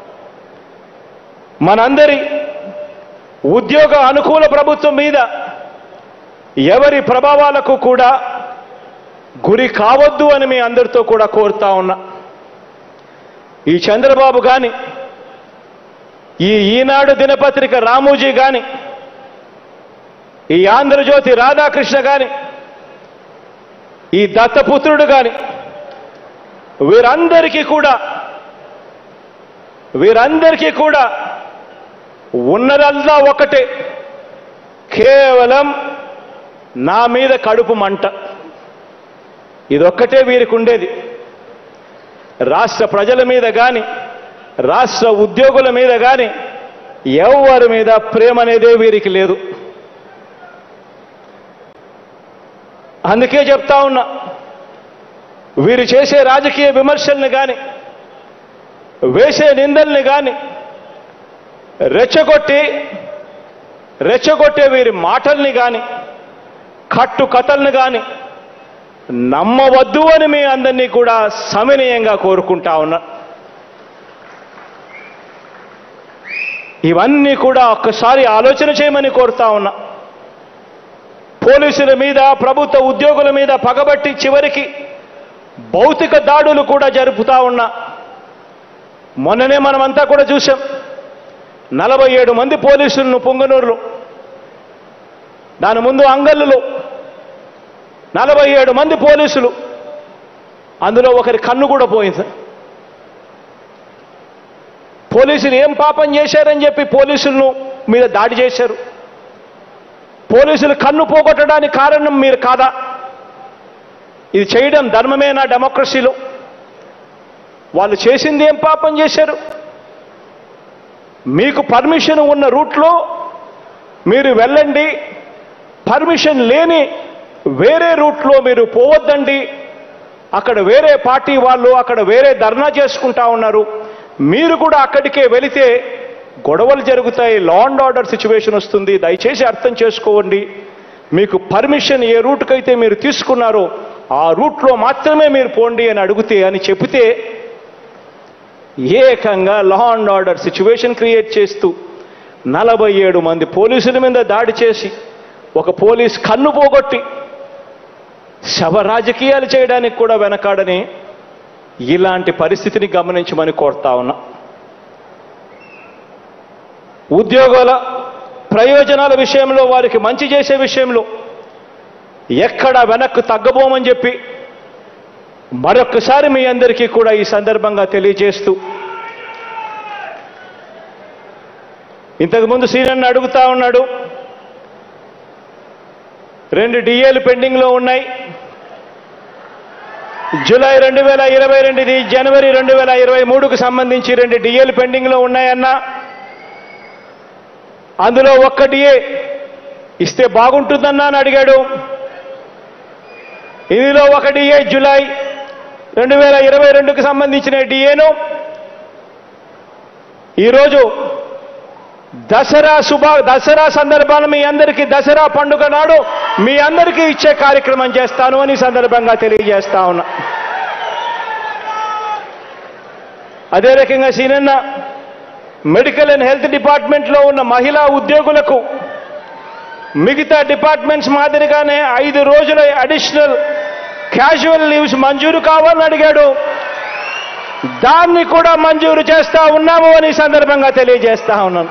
మనందరి ఉద్యోగ అనుకూల ప్రభుత్వం మీద ఎవరి ప్రభావాలకు కూడా గురి కావద్దు అని మీ అందరితో కూడా కోరుతా ఉన్నా ఈ చంద్రబాబు గాని ఈ ఈనాడు దినపత్రిక రామోజీ గాని ఈ ఆంధ్రజ్యోతి రాధాకృష్ణ గాని ఈ దత్తపుత్రుడు గాని వీరందరికీ కూడా వీరందరికీ కూడా ఉన్నదల్లా ఒకటే కేవలం నా మీద కడుపు మంట ఇదొక్కటే వీరికి ఉండేది రాష్ట్ర ప్రజల మీద కానీ రాష్ట్ర ఉద్యోగుల మీద కానీ ఎవరి మీద ప్రేమ అనేదే వీరికి లేదు అందుకే చెప్తా ఉన్నా వీరు చేసే రాజకీయ విమర్శల్ని కానీ వేసే నిందల్ని కానీ రెచ్చగొట్టి రెచ్చగొట్టే వీరి మాటల్ని కానీ కట్టు కథల్ని కానీ నమ్మవద్దు అని మీ అందరినీ కూడా సమనీయంగా కోరుకుంటా ఉన్నా ఇవన్నీ కూడా ఒక్కసారి ఆలోచన చేయమని కోరుతా ఉన్నా పోలీసుల మీద ప్రభుత్వ ఉద్యోగుల మీద పగబట్టి చివరికి భౌతిక దాడులు కూడా జరుపుతా ఉన్నా మొన్ననే మనమంతా కూడా చూసాం నలభై ఏడు మంది పోలీసులను పొంగనూరులో దాని ముందు అంగళ్ళులో నలభై ఏడు మంది పోలీసులు అందులో ఒకరి కన్ను కూడా పోయింది సార్ పోలీసులు ఏం పాపం చేశారని చెప్పి పోలీసులను మీద దాడి చేశారు పోలీసులు కన్ను పోగొట్టడానికి కారణం మీరు కాదా ఇది చేయడం ధర్మమేనా డెమోక్రసీలో వాళ్ళు చేసింది ఏం పాపం చేశారు మీకు పర్మిషన్ ఉన్న రూట్లో మీరు వెళ్ళండి పర్మిషన్ లేని వేరే రూట్లో మీరు పోవద్దండి అక్కడ వేరే పార్టీ వాళ్ళు అక్కడ వేరే ధర్నా చేసుకుంటా ఉన్నారు మీరు కూడా అక్కడికే వెళితే గొడవలు జరుగుతాయి లా అండ్ ఆర్డర్ సిచ్యువేషన్ వస్తుంది దయచేసి అర్థం చేసుకోండి మీకు పర్మిషన్ ఏ రూట్కైతే మీరు తీసుకున్నారో ఆ రూట్లో మాత్రమే మీరు పోండి అని అడిగితే అని చెబితే ఏకంగా law and order situation create చేస్తూ నలభై ఏడు మంది పోలీసుల మీద దాడి చేసి ఒక పోలీస్ కన్ను పోగొట్టి శవ రాజకీయాలు చేయడానికి కూడా వెనకాడని ఇలాంటి పరిస్థితిని గమనించమని కోరుతా ఉన్నా ఉద్యోగాల ప్రయోజనాల విషయంలో వారికి మంచి చేసే విషయంలో ఎక్కడ వెనక్కు తగ్గబోమని చెప్పి మరొకసారి మీ అందరికీ కూడా ఈ సందర్భంగా తెలియజేస్తూ ఇంతకుముందు సీనియర్ని అడుగుతా ఉన్నాడు రెండు డిఏలు పెండింగ్లో ఉన్నాయి జూలై రెండు వేల ఇరవై రెండుది జనవరి రెండు వేల ఇరవై మూడుకు సంబంధించి రెండు డిఏలు పెండింగ్లో ఉన్నాయన్నా అందులో ఒక్క డిఏ ఇస్తే బాగుంటుందన్నా అని అడిగాడు ఇందులో ఒక డిఏ జూలై రెండు వేల ఇరవై రెండుకు సంబంధించిన డిఏను ఈరోజు దసరా శుభ దసరా సందర్భాన్ని మీ అందరికీ దసరా పండుగ నాడు మీ అందరికీ ఇచ్చే కార్యక్రమం చేస్తాను అని ఈ సందర్భంగా తెలియజేస్తా ఉన్నా అదే రకంగా సీనన్న మెడికల్ అండ్ హెల్త్ డిపార్ట్మెంట్లో ఉన్న మహిళా ఉద్యోగులకు మిగతా డిపార్ట్మెంట్స్ మాదిరిగానే ఐదు రోజుల అడిషనల్ క్యాజువల్ లీవ్స్ మంజూరు కావాలని అడిగాడు దాన్ని కూడా మంజూరు చేస్తా ఉన్నాము అని ఈ సందర్భంగా తెలియజేస్తా ఉన్నాను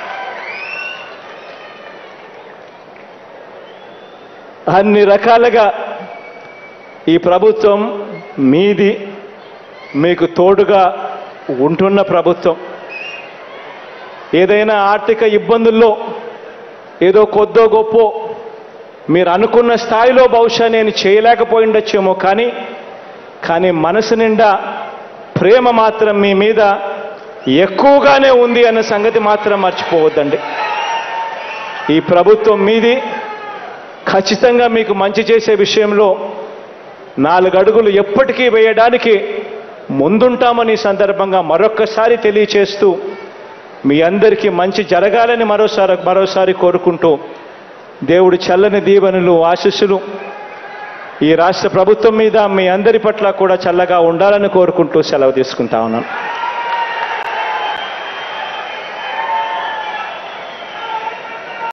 అన్ని రకాలుగా ఈ ప్రభుత్వం మీది మీకు తోడుగా ఉంటున్న ప్రభుత్వం ఏదైనా ఆర్థిక ఇబ్బందుల్లో ఏదో కొద్దో గొప్పో మీరు అనుకున్న స్థాయిలో బహుశా నేను చేయలేకపోయి ఉండొచ్చేమో కానీ కానీ మనసు నిండా ప్రేమ మాత్రం మీ మీద ఎక్కువగానే ఉంది అన్న సంగతి మాత్రం మర్చిపోవద్దండి ఈ ప్రభుత్వం మీది ఖచ్చితంగా మీకు మంచి చేసే విషయంలో నాలుగు అడుగులు ఎప్పటికీ వేయడానికి ముందుంటామని ఈ సందర్భంగా మరొక్కసారి తెలియచేస్తూ మీ అందరికీ మంచి జరగాలని మరోసారి మరోసారి కోరుకుంటూ దేవుడి చల్లని దీవెనలు ఆశీస్సులు ఈ రాష్ట్ర ప్రభుత్వం మీద మీ అందరి పట్ల కూడా చల్లగా ఉండాలని కోరుకుంటూ సెలవు తీసుకుంటా ఉన్నాను